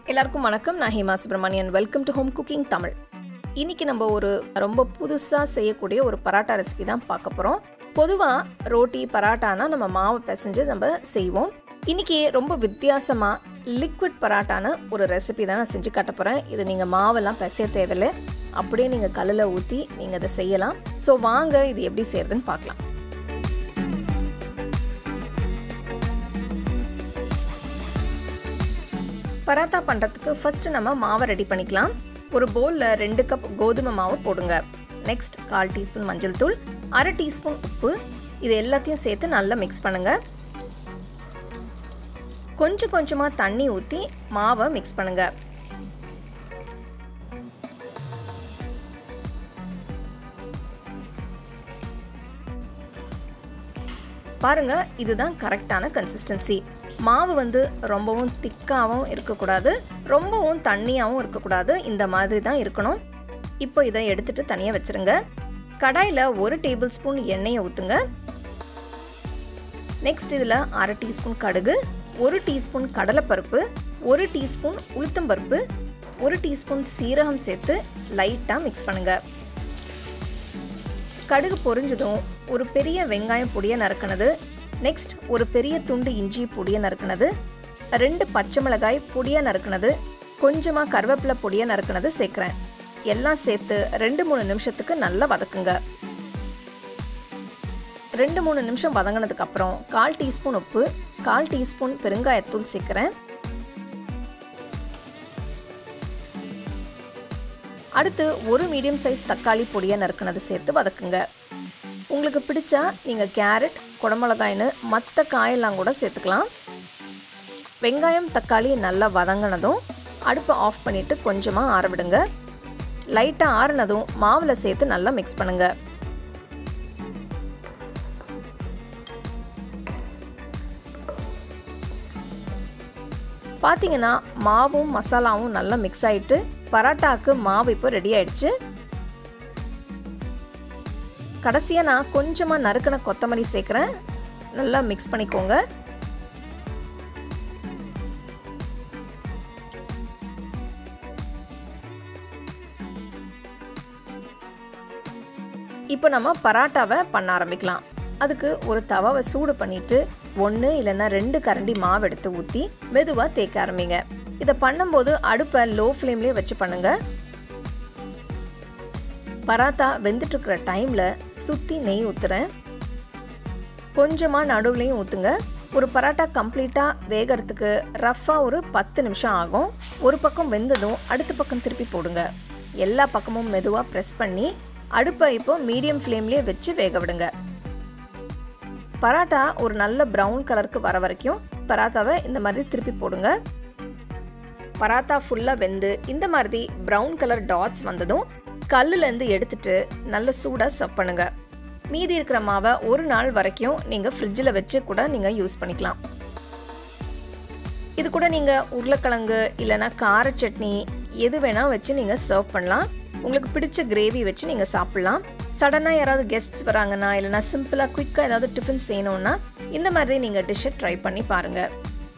எல்லாருக்கும் வணக்கம் நான் Hema Subramanian welcome to home cooking Tamil இன்னைக்கு நம்ம ஒரு ரொம்ப புதுசாக செய்யக்கூடிய ஒரு பராட்டா ரெசிபி தான் பார்க்க போகிறோம் பொதுவாக ரோட்டி பராட்டானா நம்ம மாவை பிசைஞ்சு நம்ம செய்வோம் இன்னைக்கு ரொம்ப வித்தியாசமாக லிக்விட் பராட்டான ஒரு ரெசிபி தான் நான் செஞ்சு காட்ட போகிறேன் இது நீங்கள் மாவெல்லாம் பிசைய தேவையில்லை அப்படியே நீங்கள் கல்லில் ஊற்றி நீங்கள் அதை செய்யலாம் ஸோ வாங்க இது எப்படி செய்யறதுன்னு பார்க்கலாம் பராத்தா பண்ணுறதுக்கு ஃபஸ்ட்டு நம்ம மாவை ரெடி பண்ணிக்கலாம் ஒரு பவுலில் ரெண்டு கப் கோதுமை மாவு போடுங்க நெக்ஸ்ட் கால் டீஸ்பூன் மஞ்சள் தூள் அரை டீஸ்பூன் உப்பு இது எல்லாத்தையும் சேர்த்து நல்லா மிக்ஸ் பண்ணுங்கள் கொஞ்சம் கொஞ்சமாக தண்ணி ஊற்றி மாவை மிக்ஸ் பண்ணுங்கள் பாருங்க இதுதான் கரெக்டான கன்சிஸ்டன்சி மாவு வந்து ரொம்பவும் திக்காகவும் இருக்கக்கூடாது ரொம்பவும் தண்ணியாகவும் இருக்கக்கூடாது இந்த மாதிரி தான் இருக்கணும் இப்போ இதை எடுத்துட்டு தனியாக வச்சுருங்க கடாயில் ஒரு டேபிள் ஸ்பூன் எண்ணெயை ஊற்றுங்க நெக்ஸ்ட் இதில் அரை டீஸ்பூன் கடுகு ஒரு டீஸ்பூன் கடலைப்பருப்பு ஒரு டீஸ்பூன் உளுத்தம்பருப்பு ஒரு டீஸ்பூன் சீரகம் சேர்த்து லைட்டாக மிக்ஸ் பண்ணுங்கள் கடுகு பொரிஞ்சதும் ஒரு பெரிய வெங்காயம் பொடியை நறுக்கினது நெக்ஸ்ட் ஒரு பெரிய துண்டு இஞ்சி பொடியை நறுக்கினது ரெண்டு பச்சை மிளகாய் பொடியை நறுக்கினது கொஞ்சமாக கருவேப்பிலை பொடியை நறுக்கினது சேர்க்குறேன் எல்லாம் சேர்த்து ரெண்டு மூணு நிமிஷத்துக்கு நல்லா வதக்குங்க ரெண்டு மூணு நிமிஷம் வதங்கினதுக்கு அப்புறம் கால் டீஸ்பூன் உப்பு கால் டீஸ்பூன் பெருங்காயத்தூள் சேர்க்குறேன் அடுத்து ஒரு மீடியம் சைஸ் தக்காளி பொடியை நறுக்கினது சேர்த்து வதக்குங்க உங்களுக்கு பிடிச்சா நீங்கள் கேரட் குடமிளகாய்னு மற்ற காயெல்லாம் கூட சேர்த்துக்கலாம் வெங்காயம் தக்காளி நல்லா வதங்கினதும் அடுப்பை ஆஃப் பண்ணிவிட்டு கொஞ்சமாக ஆற விடுங்க லைட்டாக ஆறுனதும் மாவில் சேர்த்து நல்லா மிக்ஸ் பண்ணுங்கள் பார்த்தீங்கன்னா மாவும் மசாலாவும் நல்லா மிக்ஸ் ஆகிட்டு பராட்டாக்கு மாவு இப்போ ரெடி ஆயிடுச்சு கடைசியாக நான் கொஞ்சமாக நறுக்கின கொத்தமல்லி சேர்க்குறேன் நல்லா மிக்ஸ் பண்ணிக்கோங்க இப்போ நம்ம பராட்டாவை பண்ண ஆரம்பிக்கலாம் அதுக்கு ஒரு தவாவை சூடு பண்ணிட்டு ஒன்று இல்லைன்னா ரெண்டு கரண்டி மாவு எடுத்து ஊற்றி மெதுவாக தேய்க்க ஆரம்பிங்க இதை பண்ணும்போது அடுப்பை லோ ஃப்ளேம்லேயே வச்சு பண்ணுங்க பராத்தா வெந்துட்டுருக்கிற டைமில் சுற்றி நெய் ஊற்றுறேன் கொஞ்சமாக நடுவுலையும் ஊற்றுங்க ஒரு பராட்டா கம்ப்ளீட்டாக வேகிறதுக்கு ரஃப்பாக ஒரு பத்து நிமிஷம் ஆகும் ஒரு பக்கம் வெந்ததும் அடுத்த பக்கம் திருப்பி போடுங்க எல்லா பக்கமும் மெதுவாக ப்ரெஸ் பண்ணி அடுப்பை இப்போ மீடியம் ஃப்ளேம்லேயே வச்சு வேக விடுங்க பராட்டா ஒரு நல்ல ப்ரௌன் கலருக்கு வர வரைக்கும் பராத்தாவை இந்த மாதிரி திருப்பி போடுங்க பராத்தா ஃபுல்லாக வெந்து இந்த மாதிரி ப்ரௌன் கலர் டாட்ஸ் வந்ததும் கல்லுலேருந்து எடுத்துட்டு நல்ல சூடாக சர்வ் பண்ணுங்க மீதி இருக்கிற மாவை ஒரு நாள் வரைக்கும் நீங்கள் ஃப்ரிட்ஜில் வச்சு கூட நீங்கள் யூஸ் பண்ணிக்கலாம் இது கூட நீங்கள் உருளைக்கிழங்கு இல்லைன்னா கார சட்னி எது வேணால் வச்சு நீங்கள் சர்வ் பண்ணலாம் உங்களுக்கு பிடிச்ச கிரேவி வச்சு நீங்கள் சாப்பிட்லாம் சடனாக யாராவது கெஸ்ட்ஸ் வராங்கன்னா இல்லைனா சிம்பிளாக குயிக்காக ஏதாவது டிஃபன் செய்யணுன்னா இந்த மாதிரி நீங்கள் டிஷ்ஷை ட்ரை பண்ணி பாருங்கள்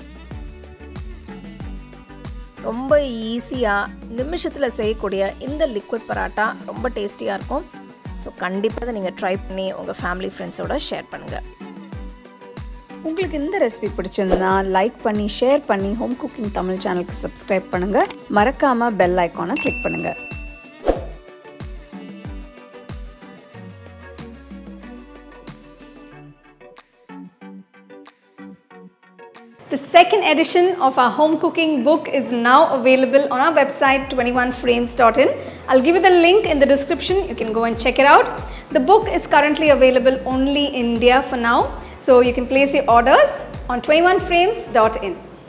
ரொம்ப ஈஸியாக நிமிஷத்தில் செய்யக்கூடிய இந்த லிக்விட் பராட்டா ரொம்ப டேஸ்டியாக இருக்கும் ஸோ கண்டிப்பாக அதை நீங்கள் ட்ரை பண்ணி உங்கள் ஃபேமிலி ஃப்ரெண்ட்ஸோட ஷேர் பண்ணுங்கள் உங்களுக்கு இந்த ரெசிபி பிடிச்சிருந்தா லைக் பண்ணி ஷேர் பண்ணி ஹோம் குக்கிங் தமிழ் சேனலுக்கு சப்ஸ்கிரைப் பண்ணுங்கள் மறக்காமல் பெல் ஐக்கானை கிளிக் பண்ணுங்கள் The second edition of our home cooking book is now available on our website 21frames.in. I'll give you the link in the description. You can go and check it out. The book is currently available only in India for now. So you can place your orders on 21frames.in.